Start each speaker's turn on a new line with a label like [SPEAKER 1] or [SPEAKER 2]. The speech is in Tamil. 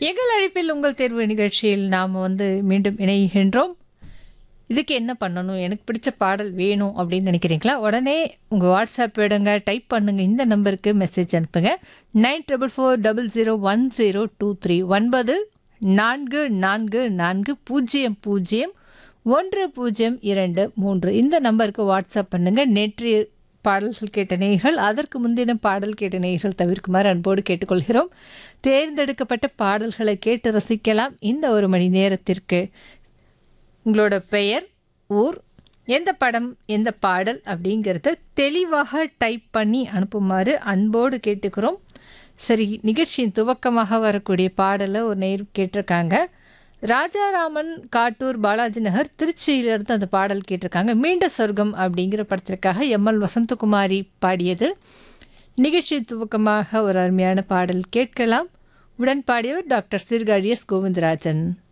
[SPEAKER 1] எங்கள் அழைப்பில் உங்கள் தேர்வு நிகழ்ச்சியில் நாம் வந்து மீண்டும் இணைகின்றோம் இதுக்கு என்ன பண்ணணும் எனக்கு பிடிச்ச பாடல் வேணும் அப்படின்னு நினைக்கிறீங்களா உடனே உங்கள் வாட்ஸ்அப் விடுங்க டைப் பண்ணுங்க இந்த நம்பருக்கு மெசேஜ் அனுப்புங்க nine triple four double zero one zero two three ஒன்பது நான்கு நான்கு நான்கு பூஜ்ஜியம் பூஜ்ஜியம் ஒன்று பூஜ்ஜியம் இரண்டு மூன்று இந்த நம்பருக்கு வாட்ஸ்அப் பண்ணுங்க நேற்றைய பாடல்கள் கேட்ட நேயர்கள் அதற்கு முந்தின பாடல் கேட்ட நேயர்கள் தவிர்க்குமாறு அன்போடு கேட்டுக்கொள்கிறோம் தேர்ந்தெடுக்கப்பட்ட பாடல்களை கேட்டு ரசிக்கலாம் இந்த ஒரு மணி நேரத்திற்கு உங்களோட பெயர் ஊர் எந்த படம் எந்த பாடல் அப்படிங்கிறத தெளிவாக டைப் பண்ணி அனுப்புமாறு அன்போடு கேட்டுக்கிறோம் சரி நிகழ்ச்சியின் துவக்கமாக வரக்கூடிய பாடலை ஒரு நேர் கேட்டிருக்காங்க ராஜாராமன் காட்டூர் பாலாஜி நகர் திருச்சியிலிருந்து அந்த பாடல் கேட்டிருக்காங்க மீண்ட சொர்க்கம் அப்படிங்கிற படத்திற்காக எம்எல் வசந்தகுமாரி பாடியது நிகழ்ச்சி துவக்கமாக ஒரு அருமையான பாடல் கேட்கலாம் உடன் பாடியவர் டாக்டர் சீர்காழி எஸ் கோவிந்தராஜன்